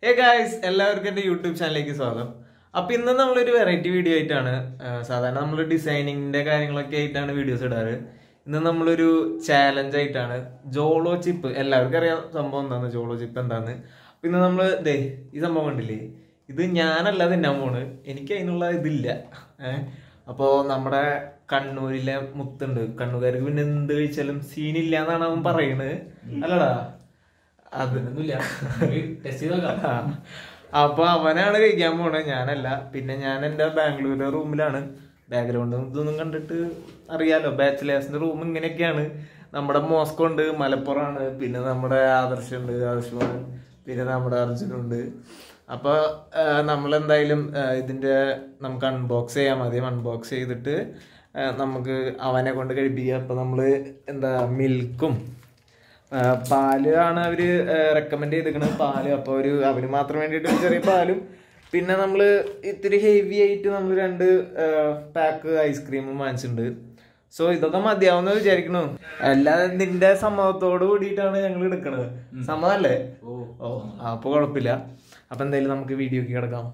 ഏ ഗായ്സ് എല്ലാവർക്കും എൻ്റെ യൂട്യൂബ് ചാനലിലേക്ക് സ്വാഗതം അപ്പൊ ഇന്ന് നമ്മളൊരു വെറൈറ്റി വീഡിയോ ആയിട്ടാണ് ആ, സാധാരണ നമ്മൾ ഡിസൈനിങ്ങിന്റെ കാര്യങ്ങളൊക്കെ ആയിട്ടാണ് വീഡിയോസ് ഇടാറ് ഇന്ന് നമ്മളൊരു ചാലഞ്ച് ആയിട്ടാണ് ജോളോ ചിപ്പ് എല്ലാവർക്കും അറിയാം സംഭവം എന്താണ് ജോളോ ചിപ്പ് എന്താന്ന് അപ്പൊ ഇന്ന് നമ്മള് ദേ ഈ സംഭവം കണ്ടില്ലേ ഇത് ഞാനല്ല തിന്നാൻ പോണ് എനിക്ക് അതിനുള്ള ഇതില്ല ഏഹ് അപ്പോ നമ്മുടെ കണ്ണൂരിലെ മുത്തുണ്ട് കണ്ണൂരുകാർക്ക് പിന്നെ എന്ത് കഴിച്ചാലും സീനില്ല എന്നാണ് അവൻ പറയുന്നത് അല്ലടാ അത് ടെസ്റ്റ് ചെയ്ത് നോക്കാം ആ. അപ്പൊ അവനാണ് കഴിക്കാൻ പോണത് ഞാനല്ല പിന്നെ ഞാൻ എന്റെ ബാംഗ്ലൂരിലെ റൂമിലാണ് ബാക്ക്ഗ്രൗണ്ട് ഇതൊന്നും കണ്ടിട്ട് അറിയാലോ ബാച്ചിലേഴ്സിന്റെ റൂം ഇങ്ങനെയൊക്കെയാണ് നമ്മുടെ മോസ്കോ ഉണ്ട് മലപ്പുറമാണ് പിന്നെ നമ്മുടെ ആദർശ് ഉണ്ട് ആദർശമാണ് പിന്നെ നമ്മുടെ അർജുനുണ്ട് അപ്പൊ നമ്മൾ എന്തായാലും ഇതിന്റെ നമുക്ക് അൺബോക്സ് ചെയ്യാൻ മതി അൺബോക്സ് ചെയ്തിട്ട് ആ, നമുക്ക് അവനെ കൊണ്ട് കഴിപ്പിക്കുക അപ്പൊ നമ്മള് എന്താ മിൽക്കും ആ, പാല് ആണ് അവര് റെക്കമെൻഡ് ചെയ്തിരിക്കുന്നത് പാല് അപ്പൊ ഒരു അവന് മാത്രം വേണ്ടിയിട്ട് ഒരു ചെറിയ പാലും പിന്നെ നമ്മള് ഇത്തിരി ഹെവി ആയിട്ട് നമ്മൾ രണ്ട് പാക്ക് ഐസ്ക്രീമും വാങ്ങിച്ചിട്ടുണ്ട് സോ ഇതൊക്കെ മതിയാവുന്ന വിചാരിക്കണു അല്ലാതെ നിന്റെ സമ്മതത്തോട് കൂടിയിട്ടാണ് ഞങ്ങൾ എടുക്കണത് സമ്മതല്ലേ ഓ അപ്പൊ കുഴപ്പമില്ല അപ്പൊ എന്തായാലും നമുക്ക് വീഡിയോക്ക് കിടക്കാം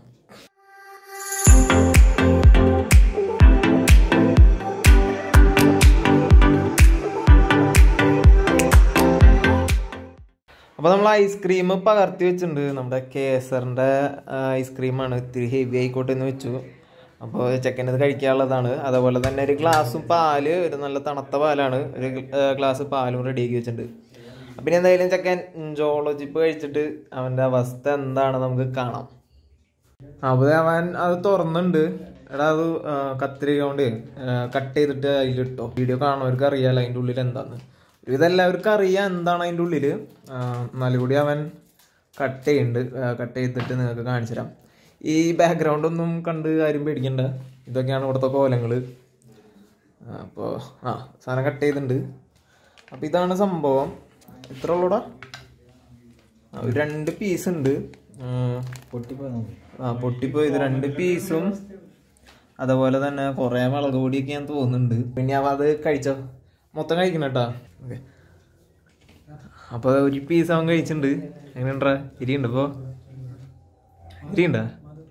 അപ്പോൾ നമ്മൾ ഐസ്ക്രീം പകർത്തി വെച്ചിട്ടുണ്ട് നമ്മുടെ കേസറിൻ്റെ ഐസ്ക്രീമാണ് ഇത്തിരി ഹെവി ആയിക്കോട്ടെ എന്ന് വെച്ചു അപ്പോൾ ചെക്കൻ ഇത് കഴിക്കാനുള്ളതാണ് അതുപോലെ തന്നെ ഒരു ഗ്ലാസും പാല് ഒരു നല്ല തണുത്ത പാലാണ് ഒരു ഗ്ലാസ് പാലും റെഡിയാക്കി വെച്ചിട്ടുണ്ട് അപ്പം ഇനി എന്തായാലും ചെക്കൻ ജോളോ ചിപ്പ് കഴിച്ചിട്ട് അവൻ്റെ അവസ്ഥ എന്താണ് നമുക്ക് കാണാം അപ്പോൾ അവൻ അത് തുറന്നുണ്ട് എടാ അത് ആ, കത്രിക കൊണ്ട് കട്ട് ചെയ്തിട്ട് അതിലിട്ടോ വീഡിയോ കാണുന്നവർക്ക് അറിയാലോ അതിൻ്റെ ഉള്ളിൽ എന്താന്ന് ഇതെല്ലാവർക്കും അറിയാം എന്താണ് അതിൻ്റെ ഉള്ളിൽ എന്നാലും കൂടി അവൻ കട്ട് ചെയ്യുന്നുണ്ട് കട്ട് ചെയ്തിട്ട് നിങ്ങൾക്ക് കാണിച്ചു തരാം ഈ ബാക്ക്ഗ്രൗണ്ട് ഒന്നും കണ്ട് ആരും പേടിക്കണ്ട ഇതൊക്കെയാണ് ഇവിടുത്തെ കോലങ്ങൾ അപ്പോൾ ആ സാധനം കട്ട് ചെയ്തിട്ടുണ്ട് അപ്പോൾ ഇതാണ് സംഭവം എത്ര ഉള്ളൂടാ ആ, ഒരു രണ്ട് പീസ് ഉണ്ട് ഉം. ആ പൊട്ടിപ്പോയി ഇത് രണ്ട് പീസും അതുപോലെ തന്നെ കുറെ മുളക് പൊടിയൊക്കെ ഞാൻ തോന്നുന്നുണ്ട് പിന്നെ അവ അത് കഴിച്ചോ മൊത്തം കഴിക്കണം കേട്ടാ ഓക്കെ അപ്പൊ ഒരു പീസ് അവൻ കഴിച്ചിട്ടുണ്ട് എങ്ങനെയുണ്ടാ ഇരിയുണ്ട് ഇപ്പോ ഇരിയുണ്ടാ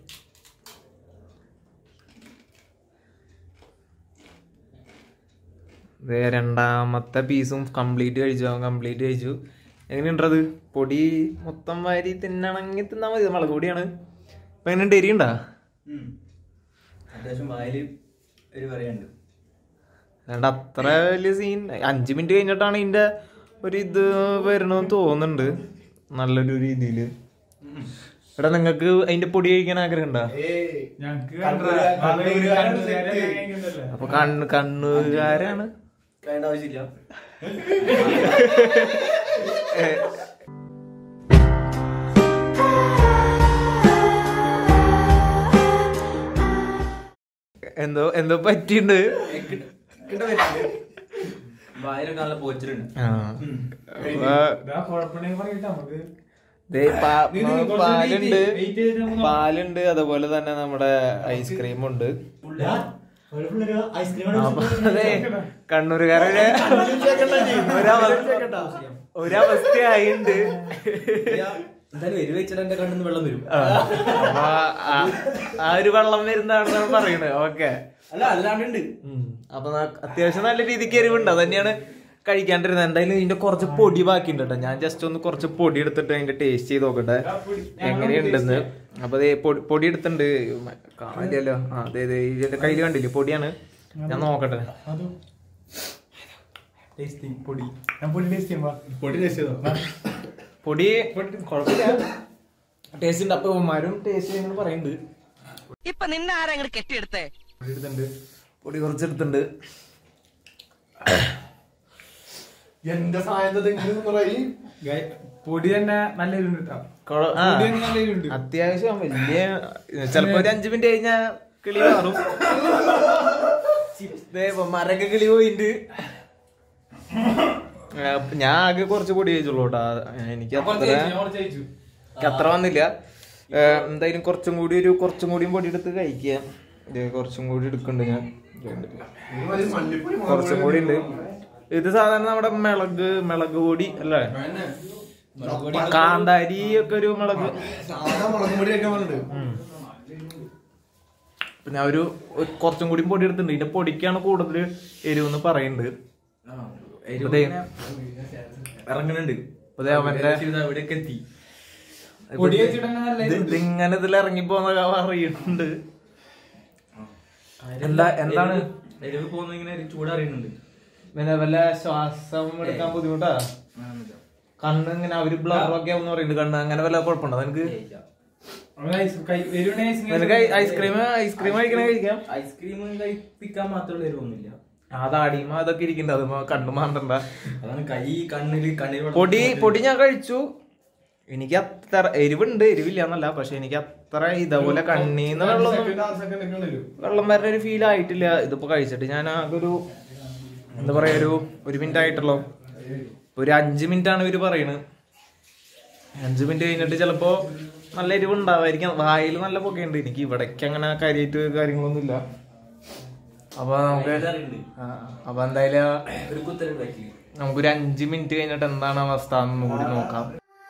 ദേ രണ്ടാമത്തെ പീസും കംപ്ലീറ്റ് കഴിച്ചു അവൻ കംപ്ലീറ്റ് കഴിച്ചു എങ്ങനെയുണ്ടത് പൊടി മൊത്തം വാരി തിന്നണമെങ്കിൽ തിന്നാൽ മതി മുളക് പൊടിയാണ് ഇപ്പൊ എങ്ങനെയുണ്ട് എരിയുണ്ടാ അത്യാവശ്യം വായില് ഒരു പറയാനുണ്ട് അല്ലാണ്ട് അത്ര വലിയ സീൻ അഞ്ച് മിനിറ്റ് കഴിഞ്ഞിട്ടാണ് ഇതിന്റെ ഒരു ഇത് വരണമെന്ന് തോന്നുന്നുണ്ട് നല്ലൊരു രീതിയില് എടാ നിങ്ങക്ക് അതിന്റെ പൊടി കഴിക്കാൻ ആഗ്രഹം ഉണ്ടോ അപ്പൊ കണ്ണ് കണ്ണുകാരാണ് വേണ്ട ആവശ്യമില്ല എന്തോ എന്തോ പറ്റിണ്ട് വായിലൊക്കെ നല്ല പോച്ചിട്ടുണ്ട് ആ അപ്പൊ ദേ പാ- പാലുണ്ട് പാലുണ്ട് അതുപോലെ തന്നെ നമ്മുടെ ഐസ്ക്രീം ഉണ്ട് അപ്പൊ അതെ കണ്ണൂരുകാരുടെ ഒരവസ്ഥ ഒരവസ്ഥയായിണ്ട് എന്തായാലും എരിവ് വെച്ചിട്ട് എന്റെ കണ്ണിന്ന് വെള്ളം വരും ആ, അപ്പൊ ആ- ആ ഒരു വെള്ളം വരുന്നതാണെന്നാണ് പറയുന്നത് ഓക്കെ അല്ല അല്ലാണ്ടുണ്ട് അപ്പൊ ന- അത്യാവശ്യം നല്ല രീതിക്ക് എരിവുണ്ട് അത് തന്നെയാണ് കഴിക്കാണ്ടിരുന്നത് എന്തായാലും ഇതിന്റെ കുറച്ച് പൊടി ബാക്കിയുണ്ട് കേട്ടോ ഞാൻ ജസ്റ്റ് ഒന്ന് കുറച്ച് പൊടി എടുത്തിട്ട് അതിന്റെ ടേസ്റ്റ് ചെയ്ത് നോക്കട്ടെ എങ്ങനെയുണ്ടെന്ന് അപ്പൊ ദേ പൊടി പൊടി എടുത്തിട്ടുണ്ട് കാണില്ലല്ലോ ആ അതെ അതെ ഇതിന്റെ കയ്യിൽ കണ്ടില്ലേ പൊടിയാണ് ഞാൻ നോക്കട്ടെ പൊടി പൊടി ടേസ്റ്റ് ചെയ്തോ പൊടി കുഴപ്പമില്ല ടേസ്റ്റ് ഉണ്ട് അപ്പൊ ഉമ്മാരും ടേസ്റ്റ് ചെയ്യുന്നത് പറയുന്നുണ്ട് ഇപ്പൊ നിന്നെ ആരാ അങ്ങോട്ട് കെട്ടിയെടുത്തേ പൊടി എടുത്തിട്ടുണ്ട് പൊടി കുറച്ചെടുത്തിട്ടുണ്ട് എന്റെ സായന്തതെങ്കിലും പറയും പൊടി തന്നെ നല്ല ഇരുണ്ട് കേട്ടോ കൊഴ- ആ, അത്യാവശ്യം വലിയ ചിലപ്പോ ഒരു അഞ്ചു മിനിറ്റ് കഴിഞ്ഞാ കിളി മാറും ദേ മരൊക്കെ കിളി പോയിണ്ട് ആ, ഞാൻ ആകെ കുറച്ച് പൊടി കഴിച്ചുള്ളൂ കേട്ടാ എനിക്ക് അത്ര എനിക്ക് അത്ര വന്നില്ല ഏ, എന്തായാലും കുറച്ചും കൂടി ഒരു കുറച്ചും കൂടിയും പൊടി എടുത്ത് കഴിക്കുക ദേ കുറച്ചും കൂടി എടുക്കുന്നുണ്ട് ഞാൻ കുറച്ചും കൂടി ഉണ്ട് ഇത് സാധാരണ നമ്മുടെ മിളക് മിളക് പൊടി അല്ലേ കാന്താരി ഒക്കെ ഒരു മുളക് സാധാ മുളകും പൊടി കഴിക്കാൻ പറഞ്ഞിട്ടുണ്ട് പിന്നെ ഒരു ഒരു കുറച്ചും കൂടി പൊടി എടുത്തിട്ടുണ്ട് ഇതിന്റെ പൊടിക്കാണ് കൂടുതൽ എരിവെന്ന് പറയുന്നുണ്ട് അതെ. ഇറങ്ങുന്നുണ്ട് അതെ, അവന്റെ- ഇവിടെയൊക്കെ എത്തി പൊടി വെച്ചിട്ട് തന്നെ നല്ല ഇത് ഇതിങ്ങനെ ഇതിൽ ഇറങ്ങി പോന്ന അറിയുന്നുണ്ട് എന്താ എന്താണ് എരിവ് പോകുന്ന ഇങ്ങനെ ചൂടറിയുന്നുണ്ട് പിന്നെ വല്ല ശ്വാസം എടുക്കാൻ ബുദ്ധിമുട്ടാ കണ്ണ് ഇങ്ങനെ അവര് ബ്ലറൊക്കെ ആവും പറയുന്നുണ്ട് കണ്ണ് അങ്ങനെ വല്ല കുഴപ്പമുണ്ടോ നിനക്ക് അവന് ഐസ് കൈ എരിവിന് ഐസ് നിനക്ക് ഐസ്ക്രീം ഐസ്ക്രീം കഴിക്കണ കഴിക്കാം ഐസ്ക്രീം കഴിപ്പിക്കാൻ മാത്രമുള്ള എരിവൊന്നുമില്ല ആ താടിയുമ്പോ അതൊക്കെ ഇരിക്കണ്ട അത് കണ്ണു മാണ്ടണ്ട അതാണ് കൈ കണ്ണില് കണ്ണിൽ വെള്ളം പൊടി പൊടി ഞാൻ കഴിച്ചു എനിക്ക് അത്ര എരിവുണ്ട് എരിവില്ല എന്നല്ല പക്ഷെ എനിക്ക് അത്ര ഇതേപോലെ കണ്ണീന്ന് വെള്ളം സെക്കൻഡ് ആറ് സെക്കൻഡ് ഒക്കെ വരും വെള്ളം വരുന്ന ഒരു ഫീൽ ആയിട്ടില്ല ഇതിപ്പോ കഴിച്ചിട്ട് ഞാൻ ആകെ ഒരു എന്താ പറയാ ഒരു ഒരു മിനിറ്റ് ആയിട്ടുള്ളൂ ഒരു അഞ്ച് മിനിറ്റ് ആണ് ഇവര് പറയണത് അഞ്ച് മിനിറ്റ് കഴിഞ്ഞിട്ട് ചിലപ്പോ നല്ല എരിവ് ഉണ്ടാവായിരിക്കാം വായിൽ നല്ല പൊക്കെയുണ്ട് എനിക്ക് ഇവിടേക്ക് അങ്ങനെ കാര്യമായിട്ട് കാര്യങ്ങളൊന്നും ഇല്ല അപ്പൊ നമുക്ക് ആ, അപ്പൊ എന്തായാലും ഒരു കുത്തല് ബാക്കില് നമുക്കൊരു അഞ്ച് മിനിറ്റ് കഴിഞ്ഞിട്ട് എന്താണ് അവസ്ഥ എന്ന് കൂടി നോക്കാം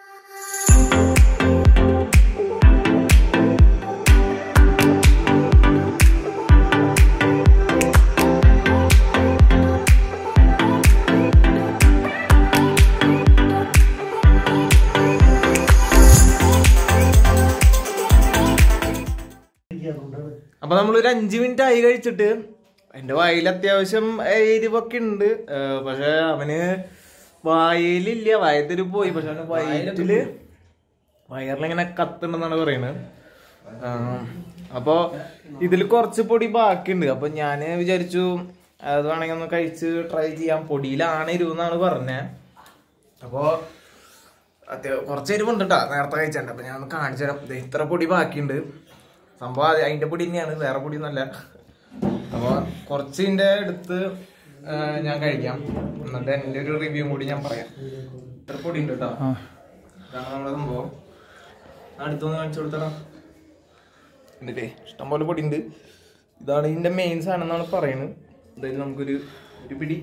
അപ്പൊ നമ്മളൊരു അഞ്ച് മിനിറ്റ് ആയി കഴിച്ചിട്ട് എന്റെ വായിൽ അത്യാവശ്യം എരിവൊക്കെ ഉണ്ട് ഏഹ് പക്ഷെ അവന് വായിലില്ല വായത്തില് പോയി പക്ഷെ അവന് വയറ്റില് വയറിലിങ്ങനെ കത്തുണ്ടെന്നാണ് പറയുന്നത് ആഹ് അപ്പൊ ഇതിൽ കുറച്ച് പൊടി ബാക്കിയുണ്ട് അപ്പൊ ഞാൻ വിചാരിച്ചു അത് വേണമെങ്കിൽ ഒന്ന് കഴിച്ച് ട്രൈ ചെയ്യാം പൊടിയിലാണ് എരിവെന്നാണ് പറഞ്ഞത് അപ്പോ അത്യാവശ്യം കുറച്ച് എരിവുണ്ട് കേട്ടോ നേരത്തെ കഴിച്ചിട്ടുണ്ട് അപ്പൊ ഞാൻ ഒന്ന് കാണിച്ചു തരാം ദേ ഇത്ര പൊടി ബാക്കിയുണ്ട് സംഭവം അത് അതിന്റെ പൊടി തന്നെയാണ് വേറെ പൊടി ഒന്നല്ല അപ്പൊ കുറച്ച് ഇതിന്റെ എടുത്ത് ആ, ഞാൻ കഴിക്കാം എന്നിട്ട് എന്റെ ഒരു റിവ്യൂ കൂടി ഞാൻ പറയാം ഇത്ര പൊടി ഉണ്ട് കേട്ടോ ഇതാണ് നമ്മുടെ സംഭവം അടുത്തൊന്ന് കാണിച്ചു കൊടുത്തടാ എന്നിട്ടേ ഇഷ്ടംപോലെ പൊടി ഉണ്ട് ഇതാണ് ഇതിന്റെ മെയിൻ സാധനം എന്നാണ് പറയുന്നത് എന്തായാലും നമുക്കൊരു ഒരു പിടി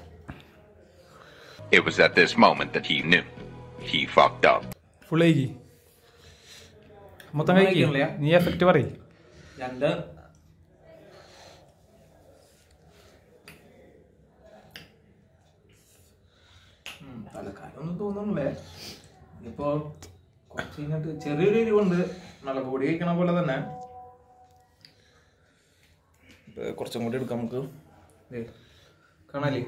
It was at this moment that he knew. He fucked up. Full കഴിക്കി മൊത്തം കഴിക്കി കഴിക്കണില്ല. നീ എഫക്റ്റ് പറയും രണ്ട് ഉം, തലക്കാലൊന്നും തോന്നുന്നില്ലേ ഇപ്പൊ കുറച്ച് കഴിഞ്ഞിട്ട് ചെറിയൊരു എരിവുണ്ട് മുളക് പൊടി കഴിക്കണ പോലെ തന്നെ ഇപ്പൊ കുറച്ചും കൂടി എടുക്കാം നമുക്ക് ദേ, കാണാലേ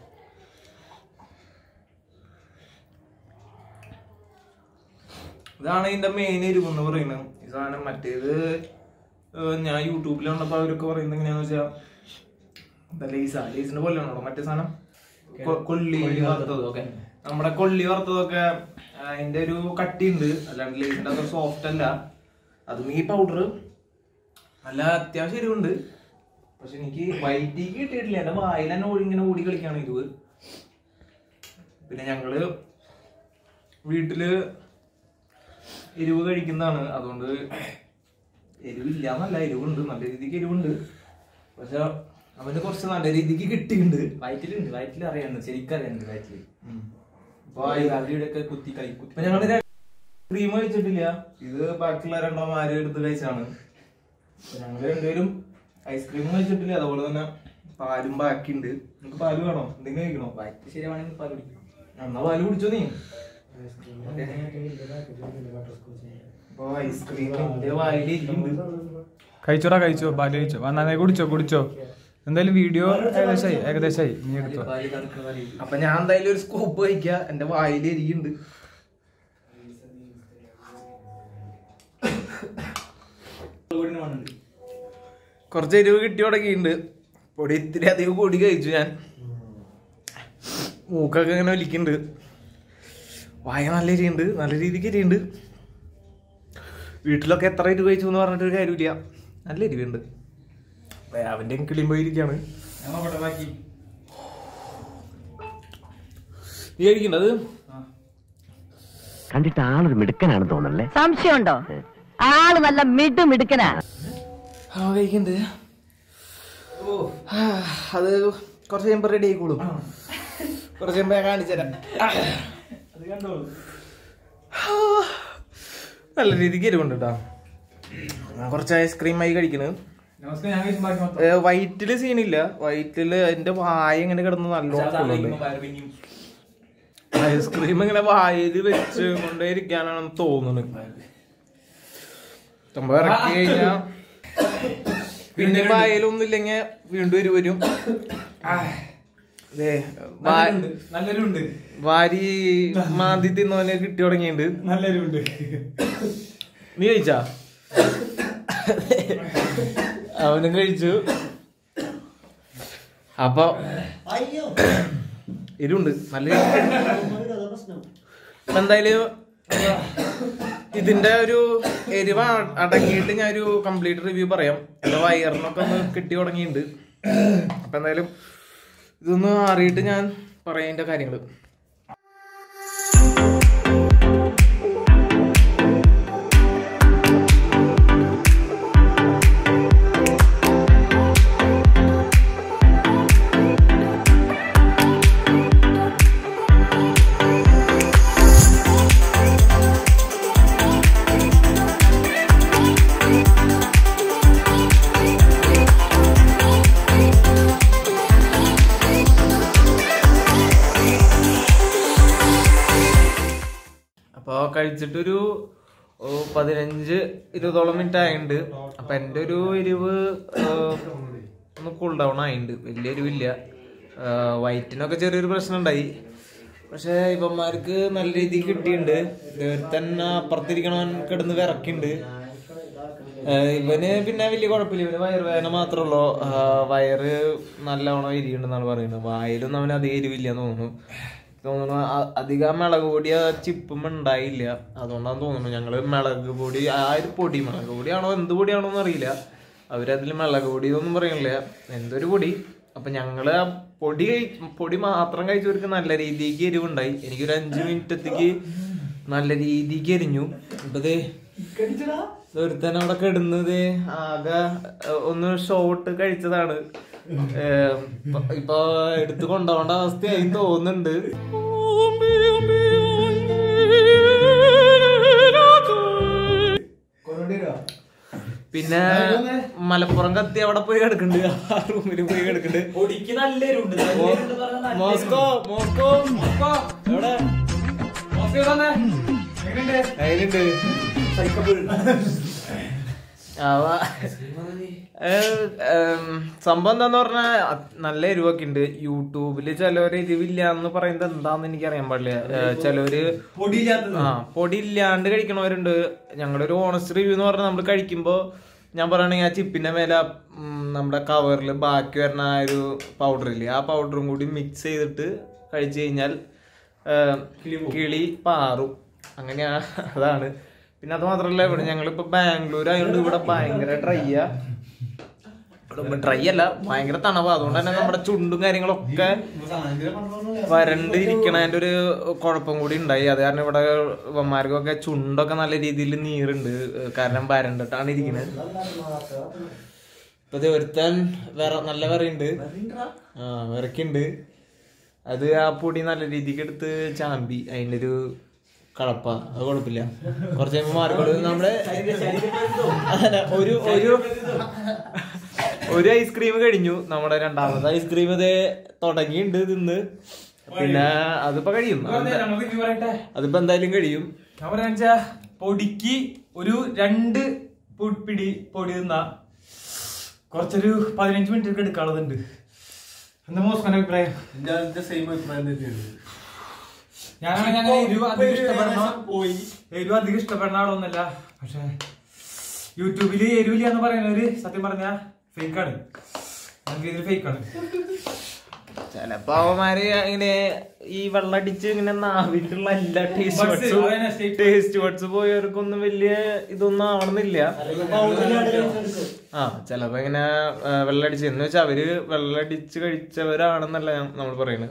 ഇതാണ് ഇതിന്റെ മെയിൻ എരിവ് എന്ന് പറയുന്നത് ഈ സാധനം മറ്റേത് ഏഹ്, ഞാൻ യൂട്യൂബിൽ കണ്ടപ്പോ അവരൊക്കെ പറയുന്നത് എങ്ങനെയാന്ന് വെച്ചാ എന്താ ലേസ ലേസിന്റെ പോലെയാണോ മറ്റേ സാധനം കൊ- കൊള്ളി വറുത്തത് ഓക്കെ നമ്മുടെ കൊള്ളി വറുത്തതൊക്കെ ആ, അതിന്റെ ഒരു കട്ടിയുണ്ട് അല്ലാണ്ട് ലേസിന്റെ അത്ര സോഫ്റ്റ് അല്ല അതും ഈ പൗഡർ നല്ല അത്യാവശ്യം എരിവുണ്ട് പക്ഷെ എനിക്ക് വൈറ്റിക്ക് കിട്ടിയിട്ടില്ല എന്റെ വായിൽ തന്നെ ഓടി- ഇങ്ങനെ ഓടി കളിക്കാണ് എരിവ് പിന്നെ ഞങ്ങള് വീട്ടില് എരിവ് കഴിക്കുന്നതാണ് അതുകൊണ്ട് എരിവില്ല എന്നല്ല എരിവുണ്ട് നല്ല രീതിക്ക് എരിവുണ്ട് പക്ഷെ അവന് കുറച്ച് നല്ല രീതിക്ക് കിട്ടിയിട്ടുണ്ട് വയറ്റിലുണ്ട് വയറ്റിൽ അറിയാണ്ട് ശരിക്കും അറിയാണ്ട് വയറ്റില് അപ്പൊ അവിടെയൊക്കെ കുത്തി കൈ ഇപ്പൊ കുത്തി ഞങ്ങള് ക്രീം കഴിച്ചിട്ടില്ല ഇത് ബാക്കിയുള്ള രണ്ടോ മാര് എടുത്ത് കഴിച്ചാണ് അപ്പൊ ഞങ്ങള് രണ്ടുപേരും ഐസ്ക്രീം കഴിച്ചിട്ടില്ല അതുപോലെ തന്നെ പാലും ബാക്കിയുണ്ട് നിനക്ക് പാല് വേണോ എന്തെങ്കിലും കഴിക്കണോ വയറ്റ് ശരിയാണെങ്കിൽ പാൽ കുടിക്കും എന്നാ പാല് കുടിച്ചോ നീ അപ്പൊ ഐസ്ക്രീം എന്റെ വായിലിരിക്കുന്നുണ്ട് കഴിച്ചോടാ കഴിച്ചോ ബാല് കഴിച്ചോ ആ, നന്നായി കുടിച്ചോ കുടിച്ചോ എന്തായാലും വീഡിയോ ഏകദേശമായി ഏകദേശമായി നീ എടുത്തോ പാല് തണുക്കുന്ന പാല് അപ്പൊ ഞാൻ എന്തായാലും ഒരു സ്കൂപ്പ് കഴിക്ക എന്റെ വായിൽ എരിയുണ്ട് കൂടിന് വേണുണ്ട് കുറച്ച് എരിവ് കിട്ടി തുടങ്ങിയിട്ടുണ്ട് പൊടി ഇത്തിരി അധികം പൊടി കഴിച്ചു ഞാൻ മൂക്കൊക്കെ ഇങ്ങനെ വലിക്കുന്നുണ്ട് വായ നല്ല എരിയുണ്ട് നല്ല രീതിക്ക് എരിയുണ്ട് വീട്ടിലൊക്കെ എത്ര എരിവ് കഴിച്ചു എന്ന് പറഞ്ഞിട്ട് ഒരു കാര്യമില്ല നല്ല എരിവുണ്ട് അപ്പൊ അവന്റെ കിളിയും പോയിരിക്കാണ് ഞാൻ നോക്കട്ടെ ബാക്കി നീ കഴിക്കണ്ടത് കണ്ടിട്ട് ആളൊരു മിടുക്കനാണെന്ന് തോന്നല്ലേ സംശയമുണ്ടോ ആള് നല്ല മിടു മിടുക്കനാ ആ കഴിക്കണ്ട് ആ, അത് കുറച്ച് കഴിയുമ്പോ റെഡി ആയിക്കോളും കുറച്ച് കഴിയുമ്പോ ഞാൻ കാണിച്ചു തരാം അത് കണ്ടോളൂ നല്ല രീതിക്ക് എരിവുണ്ട് കേട്ടോ കുറച്ച് ഐസ്ക്രീം ആയി കഴിക്കണ് നമസ്കാരം ഞാൻ കഴിച്ചു ബാക്കി മൊത്തം വൈറ്റില് സീനില്ല വൈറ്റില് അതിന്റെ വായ ഇങ്ങനെ കിടന്ന് നല്ലോണം കൊള്ളുന്നുണ്ട് ഐസ്ക്രീം ഇങ്ങനെ വായിൽ വെച്ച് കൊണ്ടേ ഇരിക്കാനാണെന്ന് തോന്നുന്നത് സംഭവം ഇറക്കി കഴിഞ്ഞാ പിന്നെ വായിലൊന്നും ഇല്ലെങ്കിൽ വീണ്ടും ഒരു വരും ദേ, വാ- നല്ലൊരു ഉണ്ട് വാരി മാന്തി തിന്നവനെ കിട്ടി തുടങ്ങിയിട്ടുണ്ട് നല്ലൊരു ഉണ്ട് നീ കഴിച്ചാ അവനും കഴിച്ചു അപ്പൊ ഇരുണ്ട് നല്ല അപ്പൊ എന്തായാലും ഇതിന്റെ ഒരു എരിവ അടങ്ങിയിട്ട് ഞാൻ ഒരു കംപ്ലീറ്റ് റിവ്യൂ പറയാം എന്റെ വയറിനൊക്കെ ഒന്ന് കിട്ടി തുടങ്ങിയിട്ടുണ്ട് അപ്പൊ എന്തായാലും ഇതൊന്ന് അറിയിട്ട് ഞാൻ പറയാം ഇതിന്റെ കാര്യങ്ങള് അപ്പോൾ കഴിച്ചിട്ടൊരു ഓ, പതിനഞ്ച് ഇരുപതോളം മിനിറ്റ് ആയിട്ടുണ്ട് അപ്പൊ എൻ്റെ ഒരു എരിവ് ആ, ഒന്ന് കൂൾ ഡൗൺ ആയിട്ടുണ്ട് വലിയ എരിവില്ല ആ, വയറ്റിനൊക്കെ ചെറിയൊരു പ്രശ്നം ഉണ്ടായി പക്ഷെ ഇവന്മാർക്ക് നല്ല രീതിയിൽ കിട്ടിയിട്ടുണ്ട് തന്നെ അപ്പുറത്തിരിക്കണവൻ കിടന്ന് വിറക്കുന്നുണ്ട് ഏഹ് ഇവന് പിന്നെ വലിയ കുഴപ്പമില്ല ഇവന് വയറുവേദന മാത്രമേ ഉള്ളൂ ആഹ് വയറ് നല്ലവണ്ണം എരിയുണ്ടെന്നാണ് പറയുന്നത് വായിലൊന്നും അവന് അതേ എരിവില്ല തോന്നുന്നു തോന്നുന്നു അ- അധികം മിളക് പൊടി ആ ചിപ്പും ഉണ്ടായില്ല അതുകൊണ്ടാന്ന് തോന്നുന്നു ഞങ്ങള് മിളക് പൊടി ആ ഒരു പൊടി മിളക് പൊടിയാണോ എന്ത് പൊടിയാണോ എന്ന് അറിയില്ല അവരതിൽ മിളക് പൊടി ഒന്നും പറയണില്ല എന്തൊരു പൊടി അപ്പൊ ഞങ്ങള് ആ പൊടി കഴി- പൊടി മാത്രം കഴിച്ചവർക്ക് നല്ല രീതിക്ക് എരിവുണ്ടായി എനിക്കൊരു അഞ്ചു മിനിറ്റത്തേക്ക് നല്ല രീതിക്ക് എരിഞ്ഞു ഇപ്പൊ ദേ ഒരുത്തൻ അവിടെ കിടന്നത് ആകെ ഏഹ്, ഒന്ന് ഷോട്ട് കഴിച്ചതാണ് ഏഹ്, ഇപ്പൊ- ഇപ്പൊ എടുത്തു കൊണ്ടുപോകേണ്ട അവസ്ഥയായി തോന്നുന്നുണ്ട് പിന്നെ മലപ്പുറം കത്തി അവിടെ പോയി കിടക്കുന്നുണ്ട് ആ റൂമിൽ പോയി കിടക്കുന്നുണ്ട് പൊടിക്ക് നല്ല എരിവുണ്ട് മോസ്കോ മോസ്കോ മോസ്കോ എവിടെ അതിലുണ്ട് അവ- ഏഹ്, ഏം, സംഭവം എന്താന്ന് പറഞ്ഞാൽ നല്ല എരിവൊക്കെ ഉണ്ട് യൂട്യൂബില് ചിലവര് എരിവില്ല എന്ന് പറയുന്നത് എന്താന്ന് എനിക്ക് അറിയാൻ പാടില്ല ഏഹ്, ചിലവര് പൊടിയില്ലാത്തത് ആ പൊടി ഇല്ലാണ്ട് കഴിക്കണവരുണ്ട് ഞങ്ങളുടെ ഒരു ഓണസ്റ്റ് റിവ്യൂ എന്ന് പറഞ്ഞാൽ നമ്മൾ കഴിക്കുമ്പോൾ ഞാൻ പറയുകയാണെങ്കിൽ ആ ചിപ്പിന്റെ മേലെ ഉം, നമ്മുടെ കവറിൽ ബാക്കി വരുന്ന ആ ഒരു പൗഡർ ഇല്ലേ ആ പൗഡറും കൂടി മിക്സ് ചെയ്തിട്ട് കഴിച്ചു കഴിഞ്ഞാൽ ഏഹ്, കിളി പാറും അങ്ങനെയാണ് അതാണ് പിന്നെ അത് മാത്രല്ല ഇവിടെ ഞങ്ങളിപ്പോ ബാംഗ്ലൂർ ആയതുകൊണ്ട് ഇവിടെ ഭയങ്കര ഡ്രൈയാ ഡ്രൈ അല്ല ഭയങ്കര തണവാ അതുകൊണ്ട് തന്നെ നമ്മുടെ ചുണ്ടും കാര്യങ്ങളൊക്കെ വരണ്ടിരിക്കണതിന്റെ ഒരു കുഴപ്പം കൂടി ഉണ്ടായി അത് കാരണം ഇവിടെ ഇവന്മാർക്കൊക്കെ ചുണ്ടൊക്കെ നല്ല രീതിയിൽ നീറുണ്ട് കാരണം വരണ്ടിട്ടാണ് ഇരിക്കുന്നത് ഇപ്പൊ ഇത് ഒരുത്തൻ വേറെ നല്ല വിറയുണ്ട് ആ വിറക്കുണ്ട് അത് ആ പൊടി നല്ല രീതിക്ക് എടുത്ത് ചാമ്പി അതിന്റെ ഒരു കളപ്പ അത് കുഴപ്പമില്ല കുറച്ച് കഴിയുമ്പോ മാറിക്കോളൂ നമ്മുടെ അതെ, ഒരു ഒരു ഒരു ഐസ്ക്രീം കഴിഞ്ഞു നമ്മുടെ രണ്ടാമത്തെ ഐസ്ക്രീം ഇത് തുടങ്ങിയിട്ടുണ്ട് തിന്ന് പിന്നെ അതിപ്പോ കഴിയും നമുക്ക് പറയട്ടെ അതിപ്പോ എന്തായാലും കഴിയും ഞാൻ പറയാ പൊടിക്ക് ഒരു രണ്ട് പു- പിടി പൊടി തിന്നാ കുറച്ചൊരു പതിനഞ്ച് മിനിറ്റ് ഒക്കെ എടുക്കാനുള്ളതുണ്ട് എന്താ മോസ്കോന്റെ അഭിപ്രായം സെയിം അഭിപ്രായം തന്നെയാണ് ഞാനാണെങ്കിൽ അങ്ങനെ എരിവ് അധികം ഇഷ്ടപ്പെടണ എരിവ് അധികം ഇഷ്ടപ്പെടുന്ന ആളൊന്നല്ല പക്ഷെ യൂട്യൂബില് എരിവില്ല എന്ന് പറയുന്നവര് സത്യം പറഞ്ഞ ഫേക്കാണ് ഫേക്കാണ് ചിലപ്പോ അവന്മാര് ഇങ്ങനെ ഈ വെള്ളടിച്ച് ഇങ്ങനെ നാവിട്ടുള്ള എല്ലാ ടേസ്റ്റ് Buds, ബഡ്സും അതന്നെ, state ടേസ്റ്റ് ബഡ്സ് പോയവർക്കൊന്നും വലിയ ഇതൊന്നും ആവണമെന്നില്ല ആ ചിലപ്പോ ഇങ്ങനെ ആ, വെള്ളടിച്ച് എന്ന് വെച്ചാൽ അവര് വെള്ളടിച്ച് കഴിച്ചവരാണെന്നല്ല നമ്മൾ പറയുന്നത്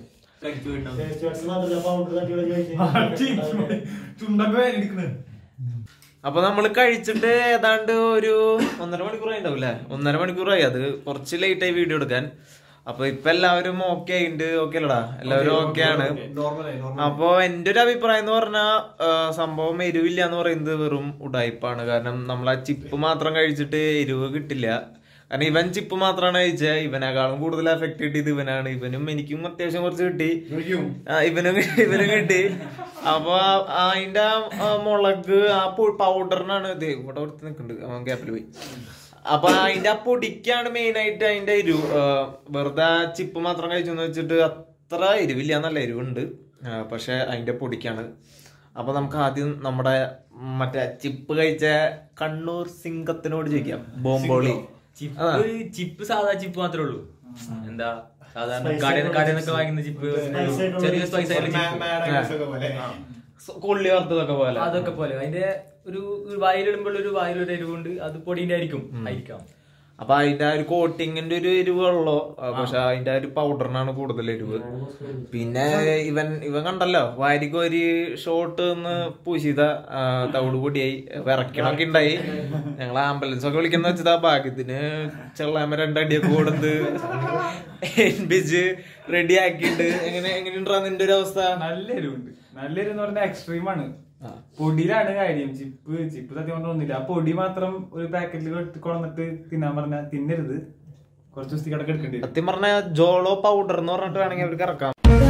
ചുണ്ടൊക്കെ എടുക്കണ് അപ്പൊ നമ്മൾ കഴിച്ചിട്ട് ഏതാണ്ട് ഒരു ഒന്നര മണിക്കൂറായി ഉണ്ടാവില്ലേ ഒന്നര മണിക്കൂറായി അത് കുറച്ച് ലേറ്റ് ആയി വീഡിയോ എടുക്കാൻ അപ്പൊ ഇപ്പൊ എല്ലാവരും ഓക്കെ ആയിണ്ട് ഓക്കെ അല്ലടാ എല്ലാവരും ഓക്കെ ആണ് അപ്പൊ എന്റെ ഒരു അഭിപ്രായം എന്ന് പറഞ്ഞാൽ സംഭവം എരിവില്ല എന്ന് പറയുന്നത് വെറും ഉടായ്പാണ് കാരണം നമ്മൾ ആ ചിപ്പ് മാത്രം കഴിച്ചിട്ട് എരിവ് കിട്ടില്ല കാരണം ഇവൻ ചിപ്പ് മാത്രമാണ് കഴിച്ചത് ഇവനേക്കാളും കൂടുതൽ എഫക്ട് കിട്ടിയത് ഇവനാണ് ഇവനും എനിക്കും അത്യാവശ്യം കുറച്ച് കിട്ടി ആ, ഇവനും ഇവനും കിട്ടി അപ്പൊ ആ- അതിന്റെ ആ, ആ മുളക് ആ പൗഡറിനാണ് ഇത് ഇവിടെ കൊടുത്ത് നിൽക്കുന്നുണ്ട് ഗ്യാപ്പിൽ പോയി അപ്പൊ അതിന്റെ ആ പൊടിക്കാണ് മെയിൻ ആയിട്ട് അതിന്റെ എരിവ് ആ, വെറുതെ ആ ചിപ്പ് മാത്രം കഴിച്ചു വെച്ചിട്ട് അത്ര എരിവില്ല എന്നല്ല എരിവുണ്ട് ആ, പക്ഷെ അതിന്റെ പൊടിക്കാണ് അപ്പൊ നമുക്ക് ആദ്യം നമ്മുടെ മറ്റേ ചിപ്പ് കഴിച്ച കണ്ണൂർ സിംഗത്തിനോട് ചോദിക്കാം ബോംബോളി ചിപ്പ് ചിപ്പ് സാധാ ചിപ്പ് മാത്രമേ ഉള്ളൂ എന്താ സാധാരണ കടയിൽ കടയിൽ നിന്നൊക്കെ വാങ്ങുന്ന ചിപ്പ് ചെറിയ സ്പൈസ് ആയിട്ടുള്ള ചിപ്പ് കൊള്ളി വറുത്തതൊക്കെ പോലെ അതൊക്കെ പോലെ അതിന്റെ ഒരു ഒരു വായിലിടുമ്പോൾ ഒരു വായിലൊരു എരിവുണ്ട് അത് പൊടിന്റെ ആയിരിക്കും ആയിരിക്കാം അപ്പൊ അതിന്റെ ആ ഒരു കോട്ടിങ്ങിന്റെ ഒരു എരിവുള്ളോ പക്ഷെ അതിന്റെ ആ ഒരു പൗഡറിനാണ് കൂടുതൽ എരിവ് പിന്നെ ഇവൻ ഇവൻ കണ്ടല്ലോ വാരിക്ക് ഒരു ഷോട്ട് ഒന്ന് പൂശിത തവിട് പൊടിയായി വിറക്കണൊക്കെ ഉണ്ടായി ഞങ്ങൾ ആംബുലൻസ് ഒക്കെ വിളിക്കുന്ന വെച്ചതാ ഭാഗ്യത്തിന് ചെള്ളാമ രണ്ടടിയൊക്കെ കൊടുത്ത് എൻപിച്ച് റെഡി ആക്കിയിട്ട് എങ്ങനെ എങ്ങനെയുണ്ടാ നിന്റെ ഒരു അവസ്ഥ നല്ല എരിവുണ്ട് നല്ല എരിവ് എന്ന് പറഞ്ഞാൽ എക്സ്ട്രീം ആണ് പൊടിയിലാണ് കാര്യം ചിപ്പ് ചിപ്പ് സത്യം പറഞ്ഞാൽ ഒന്നുമില്ല ആ പൊടി മാത്രം ഒരു പാക്കറ്റിൽ കൊണ്ടിട്ട് തിന്നാൻ പറഞ്ഞാൽ തിന്നരുത് കുറച്ച് ദിവസത്തേക്ക് കിടക്ക് എടുക്കേണ്ടി വരും സത്യം പറഞ്ഞ ജോളോ പൗഡർ എന്ന് പറഞ്ഞിട്ട് വേണമെങ്കിൽ അവർക്ക് ഇറക്കാം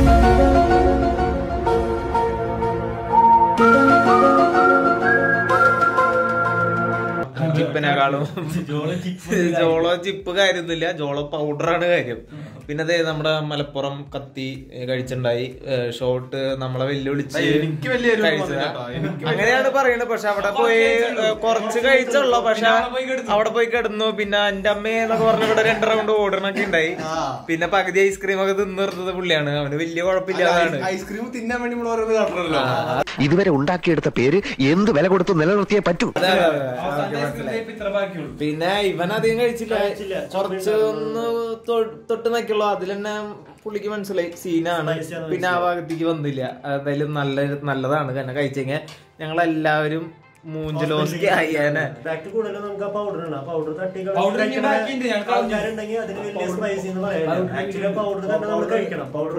ചിപ്പിനെക്കാളും ജോളോ ചിപ്പ് കാര്യമൊന്നുമില്ല ജോളോ പൗഡറാണ് കാര്യം പിന്നെ അതെ നമ്മുടെ മലപ്പുറം കത്തി ഏ, കഴിച്ചിട്ടുണ്ടായി ഷോട്ട് നമ്മളെ വെല്ലുവിളിച്ച് എനിക്ക് വലിയ എരിവ് കഴിച്ചതാ. വന്നില്ല കേട്ടോ. എനിക്ക് അങ്ങനെയാണ് പറയുന്നത് പക്ഷെ അവിടെ പോയി ഏ, കുറച്ച് കഴിച്ചുള്ളൂ പക്ഷെ അവിടെ പോയി കിടന്നു പിന്നെ എന്റെ അമ്മ എന്നൊക്കെ പറഞ്ഞ ഇവിടെ രണ്ട് റൗണ്ട് ഓടണൊക്കെ ഉണ്ടായി പിന്നെ പകുതി ഐസ്ക്രീം ഒക്കെ തിന്നു നിർത്തത് പുള്ളിയാണ് അവന് വലിയ കുഴപ്പമില്ലാതാണ് ഐസ്ക്രീം തിന്നാൻ വേണ്ടി നമ്മൾ ഓരോന്ന് കാട്ടണല്ലോ ഇതുവരെ ഉണ്ടാക്കിയെടുത്ത പേര് എന്ത് വില കൊടുത്ത് നിലനിർത്തിയേ പറ്റൂ അതെ, അതെ, അതെ. അവസാനത്തെ ice cream ഇത്ര ബാക്കിയുള്ളൂ പിന്നെ ഇവൻ അധികം കഴിച്ചില്ല കുറച്ച് ഒന്ന് തൊ- തൊട്ട് നിക്കുള്ളൂ അതിൽ തന്നെ പുള്ളിക്ക് മനസ്സിലായി സീനാണ് പിന്നെ ആ ഭാഗത്തേക്ക് വന്നില്ല എന്തായാലും നല്ല നല്ലതാണ് കാരണം കഴിച്ചെങ്കിൽ ഞങ്ങൾ എല്ലാവരും മൂഞ്ചലോസ്കി ആയേനെ ബാക്ക് കൂടുതലും നമുക്ക് ആ പൗഡർ ഉണ്ട് ആ പൗഡർ തട്ടി Powder ഇനി ബാക്കി ഉണ്ട്, ഞാൻ കളഞ്ഞു. ആൾക്കാരുണ്ടെങ്കിൽ അതിന് വലിയ സ്പൈസി എന്ന് പറയാം ആക്ച്വലി പൗഡർ തന്നെ നമ്മൾ കഴിക്കണം പൗഡർ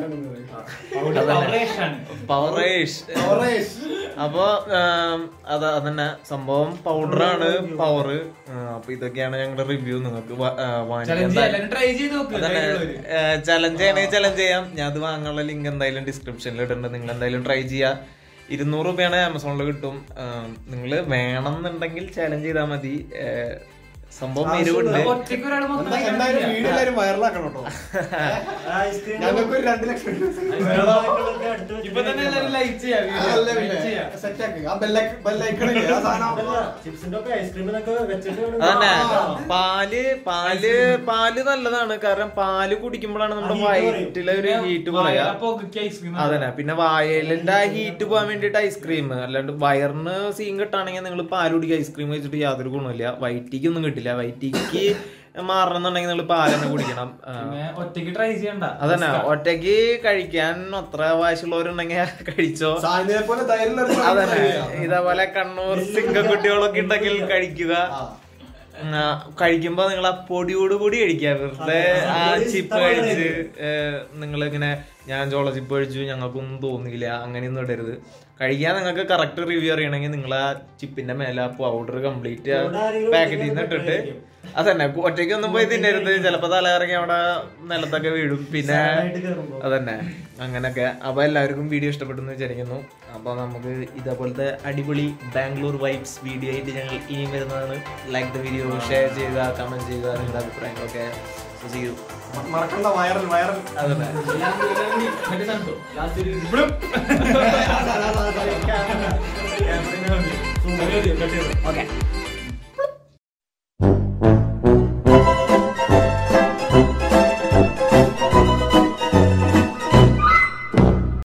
പവറേഷ് അപ്പൊ ആം, അത് അതന്നെ സംഭവം പൗഡറാണ് പവർ അപ്പൊ ഇതൊക്കെയാണ് ഞങ്ങളുടെ റിവ്യൂ നിങ്ങൾക്ക് ട്രൈ ചെയ്ത് നോക്ക് ചലഞ്ച് ചെയ്യണമെങ്കിൽ ചലഞ്ച് ചെയ്യാം ഞാൻ അത് വാങ്ങാനുള്ള ലിങ്ക് എന്തായാലും ഡിസ്ക്രിപ്ഷനിൽ ഇടുന്നുണ്ട് നിങ്ങൾ എന്തായാലും ട്രൈ ചെയ്യുക ഇരുന്നൂറ് രൂപയാണ് ആമസോണിൽ കിട്ടും നിങ്ങൾ വേണമെന്നുണ്ടെങ്കിൽ ചലഞ്ച് ചെയ്താൽ മതി ആ, സംഭവം എരിവുണ്ട് ഒറ്റയ്ക്ക് ഒരാൾ മൊത്തം എന്തായാലും വീഡിയോ എല്ലാവരും വൈറലാക്കണം കേട്ടോ ഐസ്ക്രീം ഞങ്ങൾക്ക് ഒരു രണ്ട് ലക്ഷം ഇപ്പൊ തന്നെ എല്ലാവരും ലൈക്ക് ചെയ്യാം അതല്ലേ പിന്നെ സെറ്റ് ആക്കി ആ ബെല്ലൈക്ക് ബെല്ലൈക്കണില്ലേ ആ സാധനം ചിപ്സിന്റെ ഒക്കെ ഐസ്ക്രീമിനൊക്കെ വെച്ചിട്ട് അതന്നെ ആ. പാല് പാല് പാല് നല്ലതാണ് കാരണം പാല് കുടിക്കുമ്പോഴാണ് നമ്മുടെ ആ heat വയറ്റിലെ ഒരു ഹീറ്റ് കുറയാ ഐസ്ക്രീം അതന്നെ പിന്നെ വായലിന്റെ ആ ഹീറ്റ് പോകാൻ വേണ്ടിട്ട് ഐസ്ക്രീം അല്ലാണ്ട് വയറിന് സീൻ കിട്ടാണെങ്കിൽ നിങ്ങൾ പാല് കുടിക്കുക ഐസ്ക്രീം കഴിച്ചിട്ട് യാതൊരു ഗുണമില്ല വയറ്റിക്ക് ഒന്നും കിട്ടില്ല വയറ്റിക്ക് മാറണമെന്നുണ്ടെങ്കിൽ നിങ്ങൾ പാല് തന്നെ കുടിക്കണം ആ, ഒറ്റയ്ക്ക് ട്രൈ ചെയ്യണ്ട അതന്നെ ഒറ്റയ്ക്ക് കഴിക്കാൻ അത്ര വാശിയുള്ളവരുണ്ടെങ്കിൽ കഴിച്ചോ സാനിയെ പോലെ ധൈര്യം അതന്നെ ഇതേപോലെ കണ്ണൂർ സിംഗക്കുട്ടികളൊക്കെ ഉണ്ടെങ്കിൽ കഴിക്കുക ആ, കഴിക്കുമ്പോ നിങ്ങൾ ആ പൊടിയോട് കൂടി കഴിക്കുക വെറുതെ ആ ചിപ്പ് കഴിച്ച് നിങ്ങൾ ഇങ്ങനെ ഞാൻ ചോള ചിപ്പ് കഴിച്ചു ഞങ്ങൾക്കൊന്നും തോന്നിയില്ല അങ്ങനെയൊന്നും ഇടരുത് കഴിക്കാൻ നിങ്ങൾക്ക് കറക്റ്റ് റിവ്യൂ അറിയണമെങ്കിൽ നിങ്ങൾ ആ ചിപ്പിന്റെ മേലെ ആ പൗഡർ കംപ്ലീറ്റ് പാക്കറ്റിൽ നിന്ന് ഇട്ടിട്ട് അതന്നെ ഒറ്റയ്ക്കൊന്നും പോയി തിന്നരുത് ചിലപ്പോ തല ഇറങ്ങി അവിടെ നിലത്തൊക്കെ വീഴും പിന്നെ അതന്നെ അങ്ങനൊക്കെ അപ്പൊ എല്ലാവർക്കും വീഡിയോ ഇഷ്ടപ്പെട്ടെന്ന് വിചാരിക്കുന്നു അപ്പൊ നമുക്ക് ഇതേപോലത്തെ അടിപൊളി ബാംഗ്ലൂർ വൈബ്സ് വീഡിയോ ആയിട്ട് ഞങ്ങൾ ഇനിയും വരുന്നതാണ് ലൈക്ക് ദ വീഡിയോ ഷെയർ ചെയ്യുക കമന്റ് ചെയ്യുക നിങ്ങളുടെ അഭിപ്രായങ്ങളൊക്കെ ചെയ്യൂ മറക്കണ്ട വൈറൽ വൈറൽ അതന്നെ ലാസ്റ്റ് ഒരു ക്യാമറ ഓക്കെ